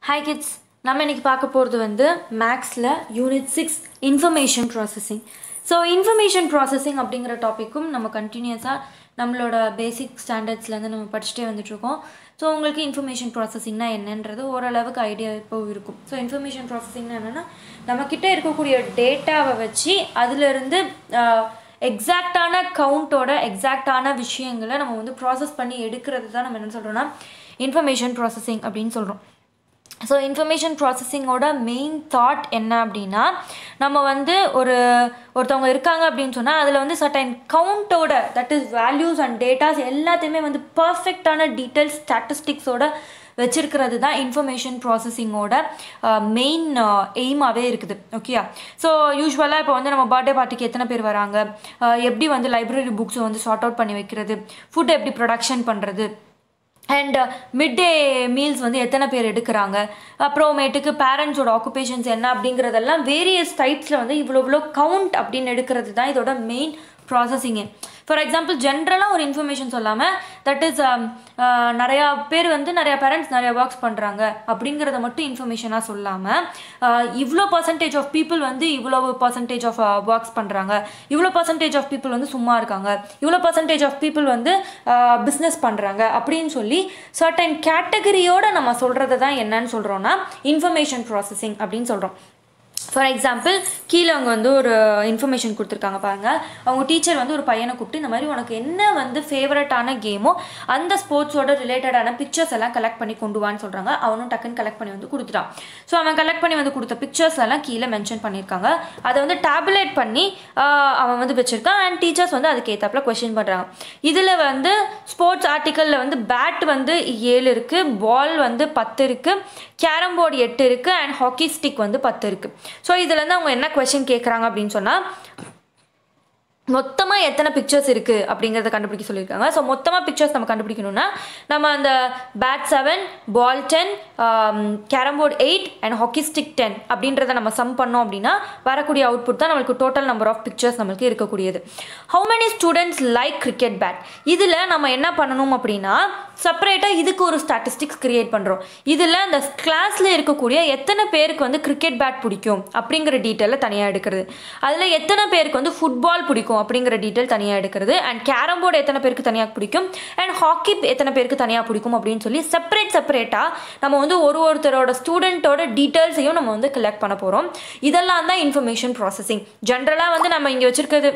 hi kids நம்ம இன்னைக்கு பார்க்க போகிறது வந்து மேக்ஸில் unit six information processing so information processing அப்படிங்கிற டாப்பிக்கும் நம்ம கண்டினியூஸாக நம்மளோட பேசிக் ஸ்டாண்டர்ட்ஸ்லேருந்து நம்ம படிச்சுட்டே வந்துட்டுருக்கோம் ஸோ உங்களுக்கு இன்ஃபர்மேஷன் ப்ராசஸிங்னா என்னன்றது ஓரளவுக்கு ஐடியா இப்போ இருக்கும் ஸோ இன்ஃபர்மேஷன் ப்ராசஸிங்னா என்னென்னா நம்மக்கிட்ட இருக்கக்கூடிய டேட்டாவை வச்சு அதிலிருந்து எக்ஸாக்டான கவுண்ட்டோட எக்ஸாக்டான விஷயங்களை நம்ம வந்து ப்ராசஸ் பண்ணி எடுக்கிறது தான் நம்ம என்ன சொல்கிறோன்னா இன்ஃபர்மேஷன் ப்ராசஸிங் அப்படின்னு சொல்கிறோம் ஸோ இன்ஃபர்மேஷன் ப்ராசஸிங்கோட மெயின் தாட் என்ன அப்படின்னா நம்ம வந்து ஒரு ஒருத்தவங்க இருக்காங்க அப்படின்னு சொன்னால் அதில் வந்து சர்டைன் கவுண்டோட that is values and datas எல்லாத்தையுமே வந்து பர்ஃபெக்டான டீட்டெயில்ஸ் ஸ்டாட்டிஸ்டிக்ஸோட வச்சிருக்கிறது தான் இன்ஃபர்மேஷன் ப்ராசஸிங்கோட மெயின் எய்மாகவே இருக்குது ஓகேயா ஸோ யூஸ்வலாக இப்போ வந்து நம்ம பர்த்டே பார்ட்டிக்கு எத்தனை பேர் வராங்க எப்படி வந்து லைப்ரரி புக்ஸை வந்து சார்ட் அவுட் பண்ணி வைக்கிறது ஃபுட் எப்படி ப்ரொடக்ஷன் பண்ணுறது அண்ட் மிட் டே மீல்ஸ் வந்து எத்தனை பேர் எடுக்கிறாங்க அப்புறமேட்டுக்கு பேரண்ட்ஸோட ஆக்குபேஷன்ஸ் என்ன அப்படிங்கிறதெல்லாம் வேரியஸ் டைப்ஸில் வந்து இவ்வளோ இவ்வளோ கவுண்ட் அப்படின்னு எடுக்கிறது தான் இதோட மெயின் ப்ராசஸிங்கு ஃபார் எக்ஸாம்பிள் ஜென்ரலாக ஒரு இன்ஃபர்மேஷன் சொல்லாமல் தட் இஸ் நிறையா பேர் வந்து நிறையா பேரண்ட்ஸ் நிறையா ஒர்க்ஸ் பண்ணுறாங்க அப்படிங்கிறத மட்டும் இன்ஃபர்மேஷனாக சொல்லாமல் இவ்வளோ பர்சன்டேஜ் ஆஃப் பீப்புள் வந்து இவ்வளோ பர்சன்டேஜ் ஆஃப் ஒர்க்ஸ் பண்ணுறாங்க இவ்வளோ பர்சன்டேஜ் ஆஃப் பீப்புள் வந்து சும்மா இருக்காங்க இவ்வளோ பர்சன்டேஜ் ஆஃப் பீப்புள் வந்து பிஸ்னஸ் பண்ணுறாங்க அப்படின்னு சொல்லி சர்டன் கேட்டகரியோட நம்ம சொல்கிறது தான் என்னன்னு சொல்கிறோன்னா இன்ஃபர்மேஷன் ப்ராசஸிங் அப்படின்னு சொல்கிறோம் ஃபார் எக்ஸாம்பிள் கீழே அவங்க வந்து ஒரு இன்ஃபர்மேஷன் கொடுத்துருக்காங்க பாருங்கள் அவங்க டீச்சர் வந்து ஒரு பையனை கூப்பிட்டு இந்த மாதிரி உனக்கு என்ன வந்து ஃபேவரட்டான கேமோ அந்த ஸ்போர்ட்ஸோட ரிலேட்டடான பிக்சர்ஸ் எல்லாம் கலெக்ட் பண்ணி கொண்டு வான்னு சொல்கிறாங்க அவனும் டக்குன்னு கலெக்ட் பண்ணி வந்து கொடுத்துட்டான் ஸோ அவன் கலெக்ட் பண்ணி வந்து கொடுத்த பிக்சர்ஸ் எல்லாம் கீழே மென்ஷன் பண்ணியிருக்காங்க அதை வந்து டேப்லேட் பண்ணி அவன் வந்து வச்சுருக்கான் அண்ட் டீச்சர்ஸ் வந்து அதுக்கு ஏற்றாப்புல கொஷின் பண்ணுறாங்க இதில் வந்து ஸ்போர்ட்ஸ் ஆர்டிக்கலில் வந்து பேட் வந்து ஏழு இருக்குது பால் வந்து பத்து இருக்குது கேரம் போர்டு எட்டு இருக்குது அண்ட் ஹாக்கி ஸ்டிக் வந்து பத்து இருக்குது ஸோ இதுலேருந்து அவங்க என்ன கொஷின் கேட்குறாங்க அப்படின்னு சொன்னால் மொத்தமாக எத்தனை பிக்சர்ஸ் இருக்குது அப்படிங்கிறத கண்டுபிடிக்க சொல்லியிருக்காங்க ஸோ மொத்தமாக பிக்சர்ஸ் நம்ம கண்டுபிடிக்கணும்னா நம்ம அந்த bat seven ball ten carrom board eight and hockey stick ten அப்படின்றத நம்ம சம் பண்ணோம் அப்படின்னா வரக்கூடிய அவுட்புட் தான் நம்மளுக்கு டோட்டல் நம்பர் ஆஃப் பிக்சர்ஸ் நம்மளுக்கு இருக்கக்கூடியது how many students like cricket bat இதில் நம்ம என்ன பண்ணணும் அப்படின்னா செப்பரேட்டாக இதுக்கு ஒரு ஸ்டாட்டிஸ்டிக்ஸ் கிரியேட் பண்ணுறோம் இதில் அந்த கிளாஸில் இருக்கக்கூடிய எத்தனை பேருக்கு வந்து கிரிக்கெட் பேட் பிடிக்கும் அப்படிங்கிற டீட்டெயிலில் தனியாக எடுக்கிறது அதில் எத்தனை பேருக்கு வந்து ஃபுட்பால் பிடிக்கும் அப்படிங்கிற டீட்டெயில் தனியாக எடுக்கிறது அண்ட் கேரம் போர்டு எத்தனை பேருக்கு தனியாக பிடிக்கும் அண்ட் ஹாக்கி எத்தனை பேருக்கு தனியாக பிடிக்கும் அப்படின்னு சொல்லி செப்பரேட் செப்பரேட்டாக நம்ம வந்து ஒரு ஒருத்தரோட ஸ்டூடெண்ட்டோட டீட்டெயில்ஸையும் நம்ம வந்து கலெக்ட் பண்ண போகிறோம் இதெல்லாம் தான் இன்ஃபர்மேஷன் ப்ராசஸிங் ஜென்ரலாக வந்து நம்ம இங்கே வச்சுருக்கிறது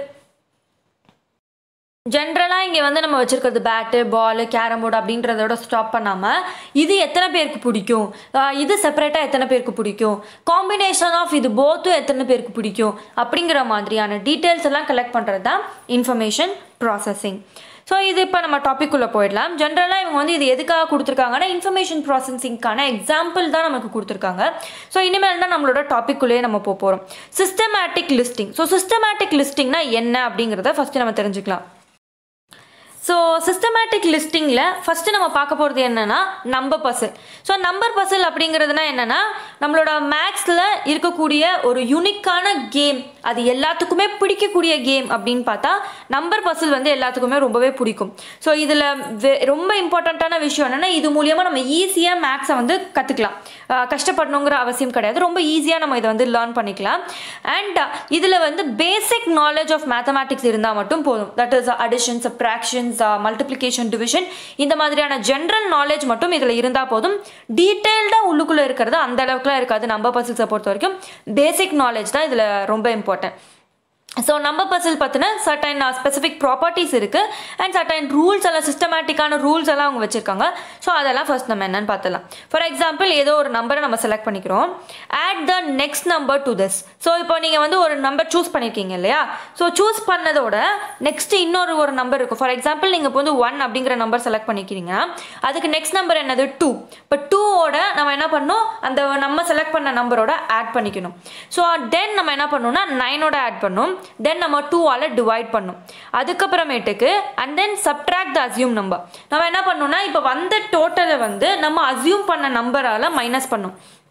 ஜென்ரலாக இங்கே வந்து நம்ம வச்சுருக்கிறது பேட்டு பால் கேரம் போர்டு அப்படின்றதோட ஸ்டாப் பண்ணாமல் இது எத்தனை பேருக்கு பிடிக்கும் இது செப்பரேட்டாக எத்தனை பேருக்கு பிடிக்கும் காம்பினேஷன் ஆஃப் இது போத்தும் எத்தனை பேருக்கு பிடிக்கும் அப்படிங்கிற மாதிரியான டீட்டெயில்ஸ் எல்லாம் கலெக்ட் பண்ணுறது தான் இன்ஃபர்மேஷன் ப்ராசஸிங் ஸோ இது இப்போ நம்ம டாப்பிக்குள்ளே போயிடலாம் ஜென்ரலாக இவங்க வந்து இது எதுக்காக கொடுத்துருக்காங்கன்னா இன்ஃபர்மேஷன் ப்ராசஸிங்க்கான எக்ஸாம்பிள் தான் நமக்கு கொடுத்துருக்காங்க ஸோ இனிமேல் தான் நம்மளோட டாப்பிக்குள்ளேயே நம்ம போக போகிறோம் சிஸ்டமேட்டிக் லிஸ்டிங் ஸோ சிஸ்டமேட்டிக் லிஸ்டிங்னா என்ன அப்படிங்கிறத ஃபஸ்ட்டு நம்ம தெரிஞ்சுக்கலாம் ஸோ சிஸ்டமேட்டிக் லிஸ்டிங்கில் ஃபஸ்ட்டு நம்ம பார்க்க போகிறது என்னென்னா number puzzle so number puzzle அப்படிங்கிறதுனா என்னென்னா நம்மளோட மேக்ஸில் இருக்கக்கூடிய ஒரு யூனிக்கான கேம் அது எல்லாத்துக்குமே பிடிக்கக்கூடிய கேம் அப்படின்னு பார்த்தா நம்பர் பசில் வந்து எல்லாத்துக்குமே ரொம்பவே பிடிக்கும் ஸோ இதில் ரொம்ப இம்பார்ட்டண்ட்டான விஷயம் என்னென்னா இது மூலியமாக நம்ம ஈஸியாக மேக்ஸை வந்து கற்றுக்கலாம் கஷ்டப்படணுங்கிற அவசியம் கிடையாது ரொம்ப ஈஸியாக நம்ம இதை வந்து லேர்ன் பண்ணிக்கலாம் அண்ட் இதில் வந்து பேசிக் நாலேஜ் ஆஃப் மேத்தமேட்டிக்ஸ் இருந்தால் மட்டும் போதும் that is addition subtractions multiplication division இந்த மாதிரியான ஜென்ரல் நாலேஜ் மட்டும் இதில் இருந்தால் போதும் டீட்டெயில்டாக உள்ளுக்குள்ளே இருக்கிறது அந்த அளவுக்குலாம் இருக்காது நம்பர் பசில்ஸை பொறுத்த வரைக்கும் பேசிக் நாலேஜ் தான் இதில் ரொம்ப இம்பார்ட்டன்ட் ஸோ நம்பர் பசில் பார்த்தினா சர்டைன் ஸ்பெசிஃபிக் ப்ராப்பர்ட்டிஸ் இருக்குது அண்ட் சர்டைன் ரூல்ஸ் எல்லாம் சிஸ்டமேட்டிக்கான ரூல்ஸ் எல்லாம் அவங்க வச்சுருக்காங்க ஸோ அதெல்லாம் ஃபர்ஸ்ட் நம்ம என்னன்னு பார்த்துலாம் ஃபார் எக்ஸாம்பிள் ஏதோ ஒரு நம்பரை நம்ம செலக்ட் பண்ணிக்கிறோம் add the next number to this so இப்போ நீங்கள் வந்து ஒரு நம்பர் சூஸ் பண்ணியிருக்கீங்க இல்லையா ஸோ சூஸ் பண்ணதோட நெக்ஸ்ட் இன்னொரு ஒரு நம்பர் இருக்கும் ஃபார் எக்ஸாம்பிள் நீங்கள் இப்போ வந்து ஒன் அப்படிங்கிற நம்பர் செலக்ட் பண்ணிக்கிறீங்க அதுக்கு நெக்ஸ்ட் நம்பர் என்னது டூ இப்போ டூவோட நம்ம என்ன பண்ணணும் அந்த நம்ம செலக்ட் பண்ண நம்பரோட ஆட் பண்ணிக்கணும் ஸோ தென் நம்ம என்ன பண்ணணும்னா நைனோட ஆட் பண்ணணும் தென் நம்ம டூவால் டிவைட் பண்ணும் அதுக்கப்புறமேட்டுக்கு and then subtract the assume number நம்ம என்ன பண்ணோம்னா இப்போ வந்த டோட்டலை வந்து நம்ம அசியூம் பண்ண நம்பரால் மைனஸ் பண்ணும்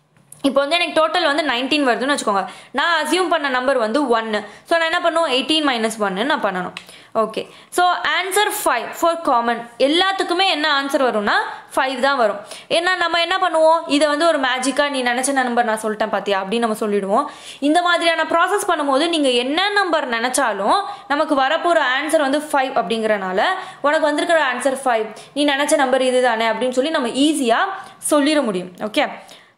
இப்போ வந்து எனக்கு டோட்டல் வந்து நைன்டீன் வருதுன்னு வச்சுக்கோங்க நான் அசியூம் பண்ண நம்பர் வந்து ஒன்று ஸோ நான் என்ன பண்ணுவோம் எயிட்டீன் மைனஸ் ஒன்னு நான் பண்ணணும் okay so answer five for common எல்லாத்துக்குமே என்ன ஆன்சர் வரும்னா ஃபைவ் தான் வரும் ஏன்னா நம்ம என்ன பண்ணுவோம் இதை வந்து ஒரு மேஜிக்காக நீ நினச்ச நம்பர் நான் சொல்லிட்டேன் பார்த்தியா அப்படின்னு நம்ம சொல்லிடுவோம் இந்த மாதிரியான ப்ராசஸ் பண்ணும்போது நீங்கள் என்ன நம்பர் நினச்சாலும் நமக்கு வரப்போகிற ஆன்சர் வந்து ஃபைவ் அப்படிங்கிறனால உனக்கு வந்திருக்கிற ஆன்சர் ஃபைவ் நீ நினச்ச நம்பர் இது தானே அப்படின்னு சொல்லி நம்ம ஈஸியாக சொல்லிட முடியும் ஓகே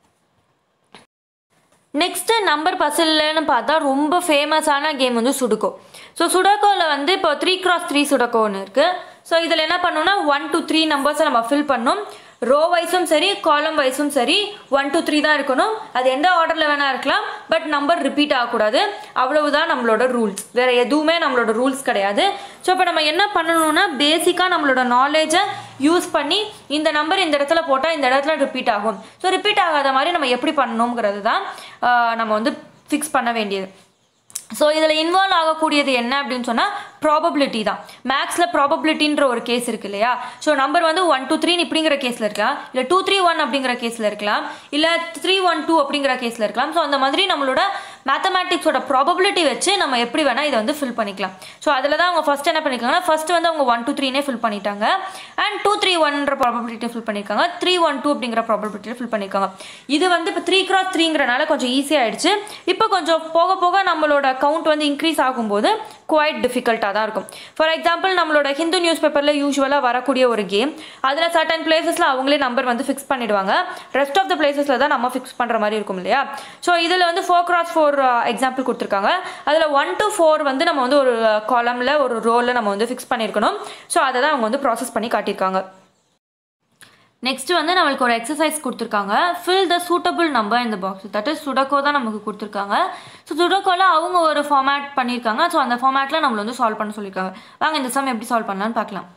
நெக்ஸ்ட்டு நம்பர் பசில்னு பார்த்தா ரொம்ப ஃபேமஸான கேம் வந்து சுடுக்கோ ஸோ சுடோக்கோவில் வந்து இப்போ த்ரீ கிராஸ் த்ரீ சுடக்கோன்னு இருக்குது ஸோ இதில் என்ன பண்ணணும்னா ஒன் டு த்ரீ நம்பர்ஸை நம்ம ஃபில் பண்ணணும் ரோ வைஸும் சரி காலம் வைஸும் சரி ஒன் டூ த்ரீ தான் இருக்கணும் அது எந்த ஆர்டரில் வேணால் இருக்கலாம் பட் நம்பர் ரிப்பீட் ஆகக்கூடாது அவ்வளவுதான் நம்மளோட ரூல்ஸ் வேறு எதுவுமே நம்மளோட ரூல்ஸ் கிடையாது ஸோ இப்போ நம்ம என்ன பண்ணணும்னா பேசிக்காக நம்மளோட நாலேஜை யூஸ் பண்ணி இந்த நம்பர் இந்த இடத்துல போட்டால் இந்த இடத்துல ரிப்பீட் ஆகும் ஸோ ரிப்பீட் ஆகாத மாதிரி நம்ம எப்படி பண்ணணுங்கிறது தான் நம்ம வந்து ஃபிக்ஸ் பண்ண வேண்டியது ஸோ இதில் இன்வால்வ் ஆகக்கூடியது என்ன அப்படின்னு சொன்னால் ப்ராபபிலிட்டி தான் மேக்ஸில் ப்ராபபிலிட்டின்ற ஒரு கேஸ் இருக்கு இல்லையா ஸோ நம்பர் வந்து ஒன் டூ த்ரீ இப்படிங்கிற கேஸில் இருக்கலாம் இல்லை டூ த்ரீ ஒன் அப்படிங்கிற கேஸில் இருக்கலாம் இல்லை த்ரீ ஒன் டூ அப்படிங்கிற கேஸில் இருக்கலாம் ஸோ அந்த மாதிரி நம்மளோட மேத்தமேட்டிக்ஸோட ப்ராபபிலிட்டி வச்சு நம்ம எப்படி வேணால் இதை வந்து ஃபில் பண்ணிக்கலாம் ஸோ அதில் தான் அவங்க ஃபஸ்ட் என்ன பண்ணியிருக்காங்கன்னா ஃபஸ்ட் வந்து அவங்க ஒன் டூ த்ரீனே ஃபில் பண்ணிட்டாங்க அண்ட் டூ த்ரீ ஒன்ற ப்ராபபிலிட்டி ஃபில் பண்ணியிருக்காங்க த்ரீ ஒன் டூ அப்படிங்கிற ப்ராபபிலிட்டியில் ஃபில் பண்ணியிருக்காங்க இது வந்து இப்போ த்ரீ கிராஸ் த்ரீங்கிறனால கொஞ்சம் ஈஸியாகிடுச்சு இப்போ கொஞ்சம் போக போக நம்மளோட கவுண்ட் வந்து இன்க்ரீஸ் ஆகும்போது குவைட் டிஃபிகல்ட்டாக தான் இருக்கும் ஃபார் எக்ஸாம்பிள் நம்மளோட ஹிந்து நியூஸ் பேப்பரில் யூஸ்வலாக வரக்கூடிய ஒரு கேம் அதில் சர்டன் பிளேசஸில் அவங்களே நம்பர் வந்து ஃபிக்ஸ் பண்ணிடுவாங்க ரெஸ்ட் ஆஃப் த பிளேசஸில் தான் நம்ம ஃபிக்ஸ் பண்ணுற மாதிரி இருக்கும் இல்லையா ஸோ இதில் வந்து ஃபோர் கிராஸ் ஃபோர் எக்ஸாம்பிள் கொடுத்துருக்காங்க அதில் ஒன் டு ஃபோர் வந்து நம்ம வந்து ஒரு காலமில் ஒரு ரோலில் நம்ம வந்து ஃபிக்ஸ் பண்ணியிருக்கணும் ஸோ அதை தான் அவங்க வந்து ப்ராசஸ் பண்ணி காட்டியிருக்காங்க நெக்ஸ்ட் வந்து நம்மளுக்கு ஒரு எக்ஸசைஸ் கொடுத்துருக்காங்க ஃபில் த சூட்டபிள் நம்பர் இந்த பாக்ஸ் தட் இஸ் சுடக்கோ தான் நமக்கு கொடுத்துருக்காங்க ஸோ சுடக்கோவில் அவங்க ஒரு ஃபார்மேட் பண்ணியிருக்காங்க ஸோ அந்த ஃபார்மேட்டில் நம்மளை வந்து சால்வ் பண்ண சொல்லியிருக்காங்க வாங்க இந்த சம் எப்படி சால்வ் பண்ணலான்னு பார்க்கலாம்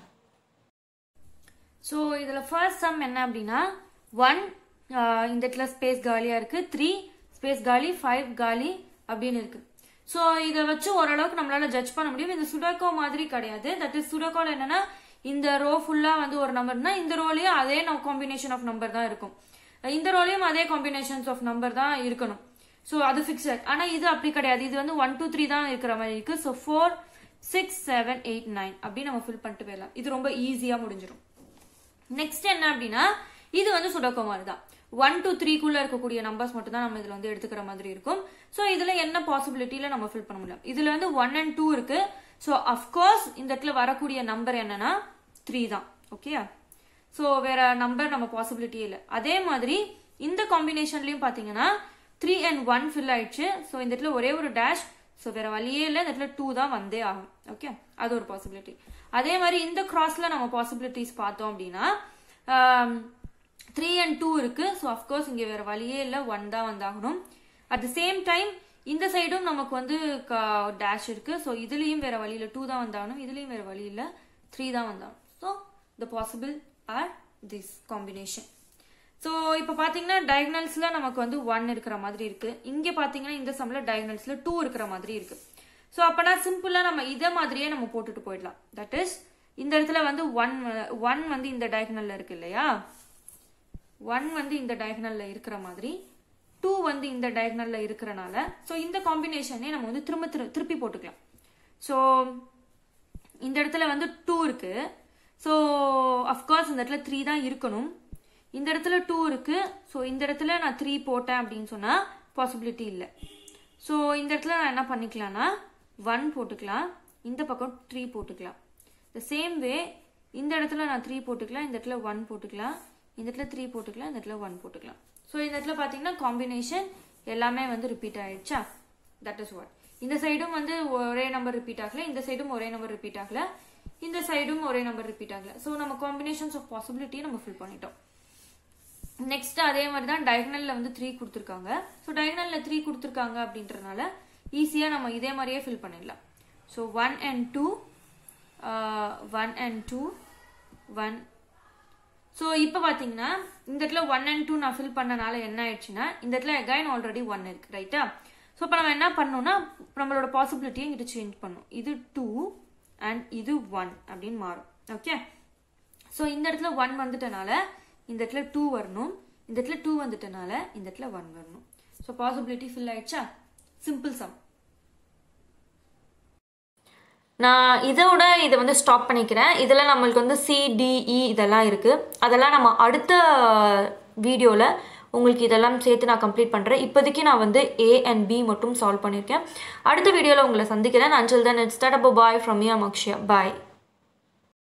ஸோ இதில் ஃபர்ஸ்ட் சம் என்ன அப்படின்னா ஒன் இந்த இடத்துல ஸ்பேஸ் காலியாக இருக்குது த்ரீ ஸ்பேஸ் காலி ஃபைவ் காலி அப்படின்னு இருக்குது ஸோ இதை வச்சு ஓரளவுக்கு நம்மளால் ஜட்ஜ் பண்ண முடியும் இது சுடக்கோ மாதிரி கிடையாது தட் இஸ் சுடக்கோவில் என்னென்னா இந்த ரோ ஃபுல்லாக வந்து ஒரு நம்பர்னா இந்த ரோலையும் அதே காம்பினேஷன் ஆஃப் நம்பர் தான் இருக்கும் இந்த ரோலையும் அதே காம்பினேஷன்ஸ் ஆஃப் நம்பர் தான் இருக்கணும் ஸோ அது ஃபிக்ஸட் ஆனால் இது அப்படி கிடையாது இது வந்து ஒன் டூ த்ரீ தான் இருக்கிற மாதிரி இருக்கு so four six seven eight nine அப்படி நம்ம ஃபில் பண்ணிட்டு போயிடலாம் இது ரொம்ப ஈஸியாக முடிஞ்சிடும் நெக்ஸ்ட் என்ன அப்படின்னா இது வந்து சுடக்கோ மாதிரி தான் ஒன் டு த்ரீக்குள்ள இருக்கக்கூடிய நம்பர்ஸ் மட்டும் தான் நம்ம இதில் வந்து எடுத்துக்கிற மாதிரி இருக்கும் ஸோ இதில் என்ன பாசிபிலிட்டியில் நம்ம ஃபில் பண்ண முடியும் இதில் வந்து ஒன் அண்ட் டூ இருக்கு ஸோ அஃப்கோர்ஸ் இந்த இடத்துல வரக்கூடிய நம்பர் என்னன்னா த்ரீ தான் ஓகே ஸோ வேற நம்பர் நம்ம பாசிபிலிட்டியே இல்லை அதே மாதிரி இந்த காம்பினேஷன்லையும் பார்த்தீங்கன்னா த்ரீ அண்ட் ஒன் ஃபில் ஆயிடுச்சு ஸோ இந்த இடத்துல ஒரே ஒரு டேஷ் ஸோ வேற வழியே இல்லை இந்த இடத்துல டூ தான் வந்தே ஆகும் ஓகே அது ஒரு பாசிபிலிட்டி அதே மாதிரி இந்த கிராஸ்ல நம்ம பாசிபிலிட்டிஸ் பார்த்தோம் அப்படின்னா த்ரீ அண்ட் டூ இருக்கு ஸோ அஃப்கோர்ஸ் இங்கே வேற வழியே இல்லை ஒன் தான் வந்தாகணும் அட் த சேம் டைம் இந்த சைடும் நமக்கு வந்து டேஷ் இருக்கு ஸோ இதுலேயும் வேற வழியில் டூ தான் வந்தாகணும் இதுலேயும் வேற வழி இல்லை த்ரீ தான் வந்தாகணும் so the possible are this combination so இப்போ பார்த்தீங்கன்னா டயக்னல்ஸில் நமக்கு வந்து ஒன் இருக்கிற மாதிரி இருக்கு இங்கே பார்த்தீங்கன்னா இந்த சம்மில் டயக்னல்ஸில் டூ இருக்கிற மாதிரி இருக்கு ஸோ அப்போனா சிம்பிளாக நம்ம இதே மாதிரியே நம்ம போட்டுட்டு போயிடலாம் தட் இஸ் இந்த இடத்துல வந்து ஒன் ஒன் வந்து இந்த டயக்னலில் இருக்கு இல்லையா ஒன் வந்து இந்த டயக்னல்ல இருக்கிற மாதிரி டூ வந்து இந்த டயக்னல்ல இருக்கிறனால ஸோ இந்த காம்பினேஷனே நம்ம வந்து திரும்ப திரு திருப்பி போட்டுக்கலாம் ஸோ இந்த இடத்துல வந்து டூ இருக்கு ஸோ அஃப்கோர்ஸ் இந்த இடத்துல த்ரீ தான் இருக்கணும் இந்த இடத்துல டூ இருக்கு ஸோ இந்த இடத்துல நான் த்ரீ போட்டேன் அப்படின்னு சொன்னா பாசிபிலிட்டி இல்லை ஸோ இந்த இடத்துல நான் என்ன பண்ணிக்கலாம்னா ஒன் போட்டுக்கலாம் இந்த பக்கம் த்ரீ போட்டுக்கலாம் த சேம் வே இந்த இடத்துல நான் த்ரீ போட்டுக்கலாம் இந்த இடத்துல ஒன் போட்டுக்கலாம் இந்த இடத்துல த்ரீ போட்டுக்கலாம் இந்த இடத்துல ஒன் போட்டுக்கலாம் ஸோ இந்த இடத்துல பார்த்தீங்கன்னா காம்பினேஷன் எல்லாமே வந்து ரிப்பீட் ஆயிடுச்சா தட் இஸ் வாட் இந்த சைடும் வந்து ஒரே நம்பர் ரிப்பீட் ஆகல இந்த சைடும் ஒரே நம்பர் ரிப்பீட் ஆகல இந்த சைடும் ஒரே நம்பர் ரிப்பீட் ஆகல ஸோ நம்ம காம்பினேஷன்ஸ் ஆஃப் பாசிபிலிட்டி நம்ம ஃபில் பண்ணிட்டோம் நெக்ஸ்ட் அதே மாதிரி தான் டயகனல்ல வந்து த்ரீ கொடுத்துருக்காங்க ஸோ டயகனல்ல த்ரீ கொடுத்துருக்காங்க அப்படின்றனால ஈஸியாக நம்ம இதே மாதிரியே ஃபில் பண்ணிடலாம் so one and two one and two one so இப்போ பார்த்தீங்கன்னா இந்த இடத்துல ஒன் அண்ட் டூ நான் ஃபில் பண்ணனால என்ன ஆயிடுச்சுன்னா இந்த இடத்துல அகைன் ஆல்ரெடி ஒன் இருக்கு ரைட்டா ஸோ இப்போ நம்ம என்ன பண்ணோம்னா நம்மளோட பாசிபிலிட்டியை இங்கிட்ட சேஞ்ச் பண்ணும் இது டூ அண்ட் இது ஒன் அப்படின்னு மாறும் ஓகே ஸோ இந்த இடத்துல ஒன் வந்துட்டனால இந்த இடத்துல டூ வரணும் இந்த இடத்துல டூ வந்துட்டனால இந்த இடத்துல ஒன் வரணும் ஸோ பாசிபிலிட்டி ஃபில் ஆயிடுச்சா சிம்பிள் சம் நான் இதோட இதை வந்து ஸ்டாப் பண்ணிக்கிறேன் இதில் நம்மளுக்கு வந்து சிடிஇ இதெல்லாம் இருக்குது அதெல்லாம் நம்ம அடுத்த வீடியோவில் உங்களுக்கு இதெல்லாம் சேர்த்து நான் கம்ப்ளீட் பண்ணுறேன் இப்போதைக்கு நான் வந்து ஏ அண்ட் பி மட்டும் சால்வ் பண்ணியிருக்கேன் அடுத்த வீடியோவில் உங்களை சந்திக்கிறேன் அஞ்சல் தான் இட்ஸ் தட் அப்போ பாய் ஃப்ரம் யா மக்ஷியா பாய்